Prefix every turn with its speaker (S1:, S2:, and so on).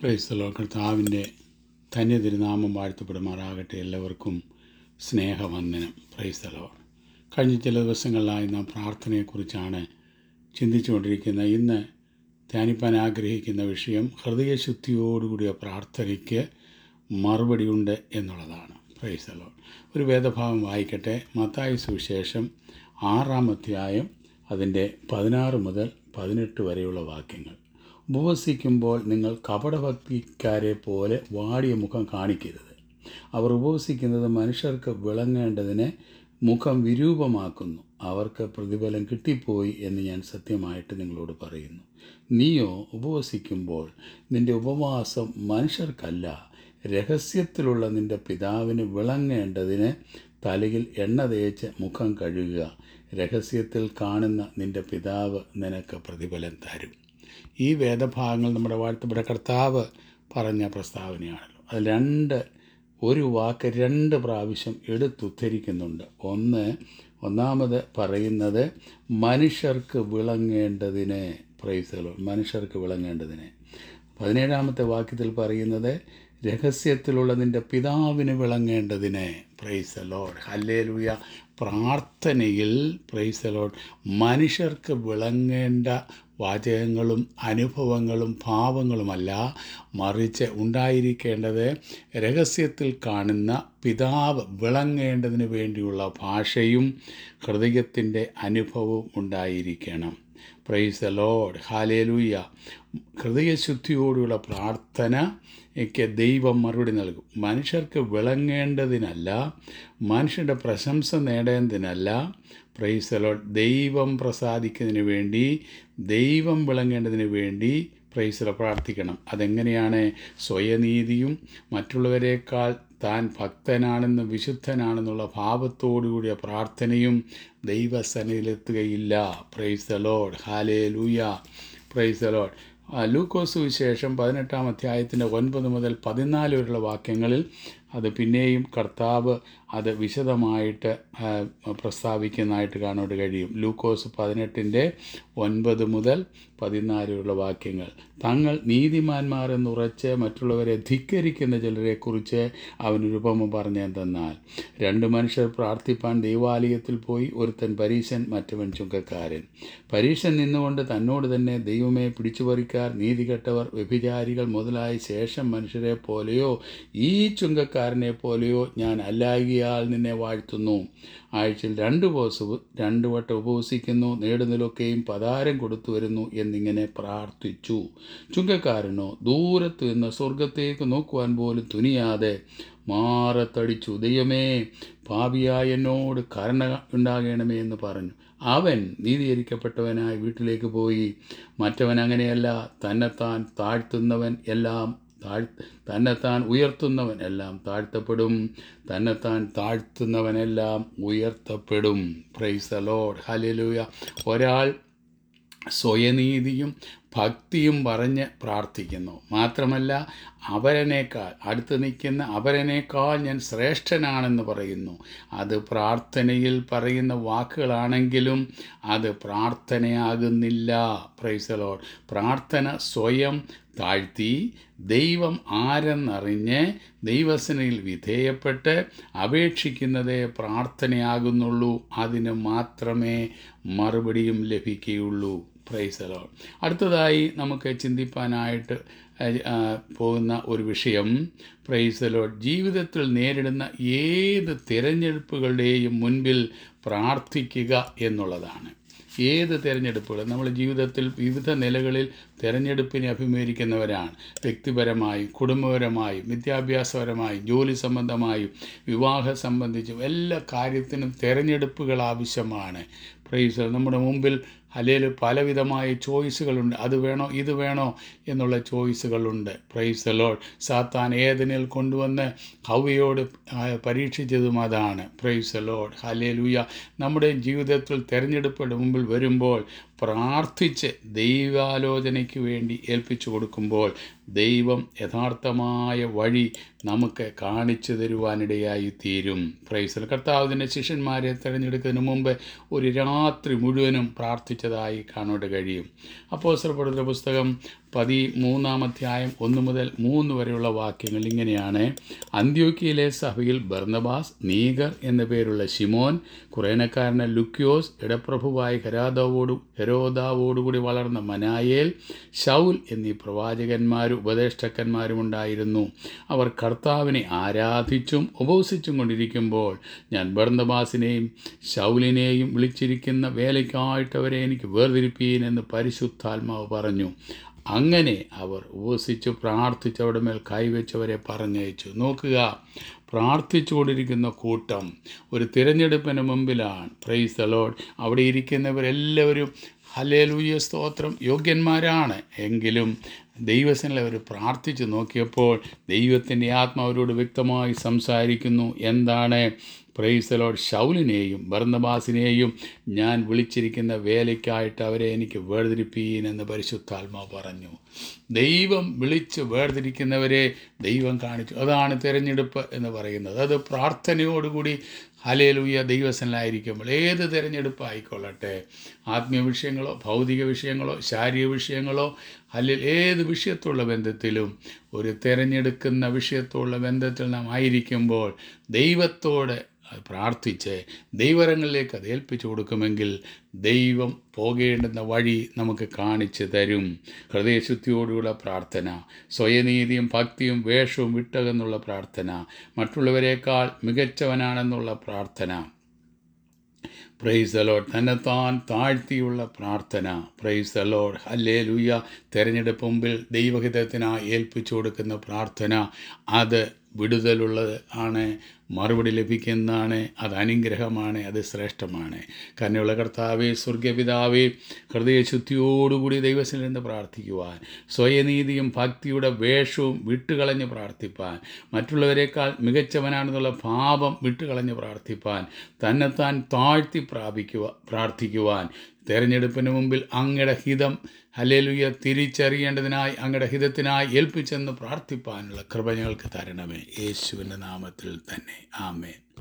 S1: പ്രൈസ്തലോ കർത്താവിൻ്റെ തന്നെ തിരുനാമം വാഴ്ത്തപ്പെടുമാറാകട്ടെ എല്ലാവർക്കും സ്നേഹവന്ദനം പ്രൈസ്തലോ കഴിഞ്ഞ ചില ദിവസങ്ങളിലായി നാം പ്രാർത്ഥനയെക്കുറിച്ചാണ് ചിന്തിച്ചുകൊണ്ടിരിക്കുന്ന ഇന്ന് ധ്യാനിപ്പാൻ ആഗ്രഹിക്കുന്ന വിഷയം ഹൃദയശുദ്ധിയോടുകൂടിയ പ്രാർത്ഥനയ്ക്ക് മറുപടിയുണ്ട് എന്നുള്ളതാണ് പ്രൈസ്തലോ ഒരു വേദഭാഗം വായിക്കട്ടെ മത്തായ സുവിശേഷം ആറാം അധ്യായം അതിൻ്റെ പതിനാറ് മുതൽ പതിനെട്ട് വരെയുള്ള വാക്യങ്ങൾ ഉപവസിക്കുമ്പോൾ നിങ്ങൾ കപടഭക്തിക്കാരെ പോലെ വാടിയ മുഖം കാണിക്കരുത് അവർ ഉപവസിക്കുന്നത് മനുഷ്യർക്ക് വിളങ്ങേണ്ടതിന് മുഖം വിരൂപമാക്കുന്നു അവർക്ക് പ്രതിഫലം കിട്ടിപ്പോയി എന്ന് ഞാൻ സത്യമായിട്ട് നിങ്ങളോട് പറയുന്നു നീയോ ഉപവസിക്കുമ്പോൾ നിന്റെ ഉപവാസം മനുഷ്യർക്കല്ല രഹസ്യത്തിലുള്ള നിന്റെ പിതാവിന് വിളങ്ങേണ്ടതിന് തലയിൽ എണ്ണ തേച്ച് മുഖം കഴുകുക രഹസ്യത്തിൽ കാണുന്ന നിന്റെ പിതാവ് നിനക്ക് പ്രതിഫലം തരും ഈ വേദഭാഗങ്ങൾ നമ്മുടെ വാഴ്ത്തപ്പെട്ട കർത്താവ് പറഞ്ഞ പ്രസ്താവനയാണല്ലോ അത് രണ്ട് ഒരു വാക്ക് രണ്ട് പ്രാവശ്യം എടുത്തുദ്ധരിക്കുന്നുണ്ട് ഒന്ന് ഒന്നാമത് പറയുന്നത് മനുഷ്യർക്ക് വിളങ്ങേണ്ടതിന് പ്രൈസുകൾ മനുഷ്യർക്ക് വിളങ്ങേണ്ടതിന് പതിനേഴാമത്തെ വാക്യത്തിൽ പറയുന്നത് രഹസ്യത്തിലുള്ള നിൻ്റെ പിതാവിന് വിളങ്ങേണ്ടതിന് പ്രൈസ് ലോഡ് ഹല്ലേലൂയ പ്രാർത്ഥനയിൽ പ്രൈസ് ലോഡ് മനുഷ്യർക്ക് വിളങ്ങേണ്ട വാചകങ്ങളും അനുഭവങ്ങളും ഭാവങ്ങളുമല്ല മറിച്ച് ഉണ്ടായിരിക്കേണ്ടത് രഹസ്യത്തിൽ കാണുന്ന പിതാവ് വിളങ്ങേണ്ടതിന് വേണ്ടിയുള്ള ഭാഷയും ഹൃദയത്തിൻ്റെ അനുഭവവും ഉണ്ടായിരിക്കണം പ്രൈസ് ലോഡ് ഹാലേലൂയ ഹൃദയശുദ്ധിയോടുള്ള പ്രാർത്ഥനയ്ക്ക് ദൈവം മറുപടി നൽകും മനുഷ്യർക്ക് വിളങ്ങേണ്ടതിനല്ല മനുഷ്യരുടെ പ്രശംസ നേടേണ്ടതിനല്ല പ്രൈസ് ലോഡ് ദൈവം പ്രസാദിക്കുന്നതിന് വേണ്ടി ദൈവം വിളങ്ങേണ്ടതിന് വേണ്ടി പ്രൈസില പ്രാർത്ഥിക്കണം അതെങ്ങനെയാണ് സ്വയനീതിയും മറ്റുള്ളവരെക്കാൾ താൻ ഭക്തനാണെന്ന് വിശുദ്ധനാണെന്നുള്ള ഭാവത്തോടുകൂടിയ പ്രാർത്ഥനയും ദൈവസനയിലെത്തുകയില്ല പ്രൈസ് ദ ലോഡ് ഹാലേ ലൂയ പ്രൈസ് ദ ലോഡ് ലൂക്കോസ് വിശേഷം പതിനെട്ടാം അധ്യായത്തിൻ്റെ ഒൻപത് മുതൽ പതിനാല് വരെയുള്ള വാക്യങ്ങളിൽ അത് പിന്നെയും കർത്താവ് അത് വിശദമായിട്ട് പ്രസ്താവിക്കുന്നതായിട്ട് കാണാൻ കഴിയും ലൂക്കോസ് പതിനെട്ടിൻ്റെ ഒൻപത് മുതൽ പതിനാലുള്ള വാക്യങ്ങൾ തങ്ങൾ നീതിമാന്മാർ എന്നുറച്ച് മറ്റുള്ളവരെ ധിക്കരിക്കുന്ന ചിലരെക്കുറിച്ച് അവനൊരു ഉപമ പറഞ്ഞെന്തെന്നാൽ രണ്ട് മനുഷ്യർ പ്രാർത്ഥിപ്പാൻ ദൈവാലയത്തിൽ പോയി ഒരുത്തൻ പരീശൻ മറ്റവൻ ചുങ്കക്കാരൻ പരീശൻ നിന്നുകൊണ്ട് തന്നോട് തന്നെ ദൈവമേ പിടിച്ചുപറിക്കാർ നീതികെട്ടവർ വ്യഭിചാരികൾ മുതലായ ശേഷം മനുഷ്യരെ പോലെയോ ഈ ചുങ്കക്കാരനെ പോലെയോ ഞാൻ അല്ലാകിയാൽ നിന്നെ വാഴ്ത്തുന്നു ആഴ്ചയിൽ രണ്ട് ദിവസം രണ്ട് വട്ടം ഉപവസിക്കുന്നു നേടുന്നതിലൊക്കെയും പതാരം കൊടുത്തു വരുന്നു എന്നിങ്ങനെ പ്രാർത്ഥിച്ചു ചുങ്കക്കാരനോ ദൂരത്ത് നിന്ന് സ്വർഗത്തേക്ക് നോക്കുവാൻ പോലും തുനിയാതെ മാറത്തടിച്ചു ദൈവമേ പാപിയായ എന്നോട് കരുണ ഉണ്ടാകണമേ എന്ന് പറഞ്ഞു അവൻ നീതീകരിക്കപ്പെട്ടവനായി വീട്ടിലേക്ക് പോയി മറ്റവൻ അങ്ങനെയല്ല തന്നെത്താൻ താഴ്ത്തുന്നവൻ എല്ലാം താഴ് തന്നെത്താൻ ഉയർത്തുന്നവൻ എല്ലാം താഴ്ത്തപ്പെടും തന്നെത്താൻ താഴ്ത്തുന്നവനെല്ലാം ഉയർത്തപ്പെടും പ്രൈസ് ദ ലോഡ് ഹലിലൂയ ഒരാൾ സ്വയനീതിയും ഭക്തിയും പറഞ്ഞ് പ്രാർത്ഥിക്കുന്നു മാത്രമല്ല അവരനേക്കാൾ അടുത്ത് നിൽക്കുന്ന അവരനേക്കാൾ ഞാൻ ശ്രേഷ്ഠനാണെന്ന് പറയുന്നു അത് പ്രാർത്ഥനയിൽ പറയുന്ന വാക്കുകളാണെങ്കിലും അത് പ്രാർത്ഥനയാകുന്നില്ല പ്രൈസലോഡ് പ്രാർത്ഥന സ്വയം താഴ്ത്തി ദൈവം ആരെന്നറിഞ്ഞ് ദൈവസനയിൽ വിധേയപ്പെട്ട് അപേക്ഷിക്കുന്നതേ പ്രാർത്ഥനയാകുന്നുള്ളൂ അതിന് മാത്രമേ മറുപടിയും ലഭിക്കുകയുള്ളൂ പ്രൈസലോ അടുത്തതായി നമുക്ക് ചിന്തിപ്പാനായിട്ട് പോകുന്ന ഒരു വിഷയം പ്രൈസലോ ജീവിതത്തിൽ നേരിടുന്ന ഏത് തിരഞ്ഞെടുപ്പുകളുടെയും മുൻപിൽ പ്രാർത്ഥിക്കുക എന്നുള്ളതാണ് ഏത് തിരഞ്ഞെടുപ്പുകൾ നമ്മൾ ജീവിതത്തിൽ വിവിധ നിലകളിൽ തിരഞ്ഞെടുപ്പിനെ അഭിമുഖീകരിക്കുന്നവരാണ് വ്യക്തിപരമായും കുടുംബപരമായും വിദ്യാഭ്യാസപരമായും ജോലി സംബന്ധമായും വിവാഹം സംബന്ധിച്ചും എല്ലാ കാര്യത്തിനും തിരഞ്ഞെടുപ്പുകൾ ആവശ്യമാണ് പ്രൈസ് നമ്മുടെ മുമ്പിൽ അല്ലെങ്കിൽ പലവിധമായ ചോയ്സുകളുണ്ട് അത് വേണോ ഇത് വേണോ എന്നുള്ള ചോയ്സുകളുണ്ട് പ്രൈസ് ലോഡ് സാത്താൻ ഏതിനിൽ കൊണ്ടുവന്ന് ഹൗവയോട് പരീക്ഷിച്ചതും അതാണ് പ്രൈസ് ലോഡ് ഹലേലൂയ നമ്മുടെ ജീവിതത്തിൽ തിരഞ്ഞെടുപ്പുകളുടെ മുമ്പിൽ വരുമ്പോൾ പ്രാർത്ഥിച്ച് ദൈവാലോചനയ്ക്ക് വേണ്ടി ഏൽപ്പിച്ചു കൊടുക്കുമ്പോൾ ദൈവം യഥാർത്ഥമായ വഴി നമുക്ക് കാണിച്ചു തരുവാനിടയായി തീരും പ്രൈസൽ കർത്താവിൻ്റെ ശിഷ്യന്മാരെ തിരഞ്ഞെടുക്കുന്നതിന് മുമ്പ് ഒരു രാത്രി മുഴുവനും പ്രാർത്ഥിച്ചതായി കാണാൻ കഴിയും അപ്പോൾ പുസ്തകം പതി മൂന്നാം അധ്യായം ഒന്ന് മുതൽ മൂന്ന് വരെയുള്ള വാക്യങ്ങൾ ഇങ്ങനെയാണ് അന്ത്യോക്കിയിലെ സഭയിൽ ബർന്നബാസ് നീഗർ എന്ന പേരുള്ള ഷിമോൻ കുറേനക്കാരന് ലുക്യോസ് ഇടപ്രഭുവായ ഹെരാദാവോട് ഹെരോദാവോടുകൂടി വളർന്ന മനായേൽ ഷൗൽ എന്നീ പ്രവാചകന്മാരും ഉപദേഷ്ടക്കന്മാരും ഉണ്ടായിരുന്നു അവർ കർത്താവിനെ ആരാധിച്ചും ഉപവസിച്ചും കൊണ്ടിരിക്കുമ്പോൾ ഞാൻ ബർന്നബാസിനെയും ഷൗലിനെയും വിളിച്ചിരിക്കുന്ന വേലയ്ക്കായിട്ട് അവരെ എനിക്ക് വേർതിരിപ്പീൻ എന്ന് പരിശുദ്ധാത്മാവ് പറഞ്ഞു അങ്ങനെ അവർ ഉപസിച്ച് പ്രാർത്ഥിച്ച് അവിടെ മേൽ കൈവച്ചവരെ പറഞ്ഞയച്ചു നോക്കുക പ്രാർത്ഥിച്ചുകൊണ്ടിരിക്കുന്ന കൂട്ടം ഒരു തിരഞ്ഞെടുപ്പിന് മുമ്പിലാണ് പ്രൈസ് ദലോഡ് അവിടെ ഇരിക്കുന്നവരെല്ലാവരും ഹലേലൂയ സ്തോത്രം യോഗ്യന്മാരാണ് എങ്കിലും ദൈവസനിൽ അവർ പ്രാർത്ഥിച്ചു നോക്കിയപ്പോൾ ദൈവത്തിൻ്റെ ആത്മാവരോട് വ്യക്തമായി സംസാരിക്കുന്നു എന്താണ് പ്രൈസലോട് ഷൗലിനെയും ബർന്നബാസിനെയും ഞാൻ വിളിച്ചിരിക്കുന്ന വേലയ്ക്കായിട്ട് അവരെ എനിക്ക് വേർതിരിപ്പീൻ എന്ന് പരിശുദ്ധാത്മാവ് പറഞ്ഞു ദൈവം വിളിച്ച് വേർതിരിക്കുന്നവരെ ദൈവം കാണിച്ചു അതാണ് തിരഞ്ഞെടുപ്പ് എന്ന് പറയുന്നത് അത് പ്രാർത്ഥനയോടുകൂടി ഹലേലൂയ ദൈവസനിലായിരിക്കുമ്പോൾ ഏത് തിരഞ്ഞെടുപ്പ് ആയിക്കൊള്ളട്ടെ ആത്മീയ വിഷയങ്ങളോ ഭൗതിക വിഷയങ്ങളോ ശാരീരിക വിഷയങ്ങളോ അല്ലെങ്കിൽ ഏത് വിഷയത്തുള്ള ബന്ധത്തിലും ഒരു തിരഞ്ഞെടുക്കുന്ന വിഷയത്തുള്ള ബന്ധത്തിൽ നാം ആയിരിക്കുമ്പോൾ ദൈവത്തോട് അത് പ്രാർത്ഥിച്ച് ദൈവരങ്ങളിലേക്ക് അത് ഏൽപ്പിച്ചു കൊടുക്കുമെങ്കിൽ ദൈവം പോകേണ്ടുന്ന വഴി നമുക്ക് കാണിച്ചു തരും ഹൃദയശുദ്ധിയോടുള്ള പ്രാർത്ഥന സ്വയനീതിയും ഭക്തിയും വേഷവും വിട്ടകെന്നുള്ള പ്രാർത്ഥന മറ്റുള്ളവരെക്കാൾ മികച്ചവനാണെന്നുള്ള പ്രാർത്ഥന പ്രൈസ് അലോഡ് തന്നെത്താൻ താഴ്ത്തിയുള്ള പ്രാർത്ഥന പ്രൈസ് അലോഡ് ഹല്ലേ ലുയ്യ തെരഞ്ഞെടുപ്പ് മുമ്പിൽ ദൈവഹിതത്തിനായി ഏൽപ്പിച്ചു കൊടുക്കുന്ന പ്രാർത്ഥന അത് വിടുതലുള്ളത് ആണ് മറുപടി ലഭിക്കുന്നതാണ് അത് അനുഗ്രഹമാണ് അത് ശ്രേഷ്ഠമാണ് കന്നുള്ള കർത്താവെ സ്വർഗപിതാവെ ഹൃദയശുദ്ധിയോടുകൂടി ദൈവത്തിൽ നിന്ന് പ്രാർത്ഥിക്കുവാൻ സ്വയനീതിയും ഭക്തിയുടെ വേഷവും വിട്ടുകളഞ്ഞ് പ്രാർത്ഥിപ്പാൻ മറ്റുള്ളവരെക്കാൾ മികച്ചവനാണെന്നുള്ള ഭാവം വിട്ടുകളഞ്ഞ് പ്രാർത്ഥിപ്പാൻ തന്നെത്താൻ താഴ്ത്തി പ്രാപിക്കുക പ്രാർത്ഥിക്കുവാൻ തെരഞ്ഞെടുപ്പിന് മുമ്പിൽ അങ്ങയുടെ ഹിതം ഹലേലുയ തിരിച്ചറിയേണ്ടതിനായി അങ്ങയുടെ ഹിതത്തിനായി ഏൽപ്പിച്ചെന്ന് പ്രാർത്ഥിപ്പാനുള്ള കൃപ ഞങ്ങൾക്ക് തരണമേ യേശുവിൻ്റെ നാമത്തിൽ തന്നെ ആമേ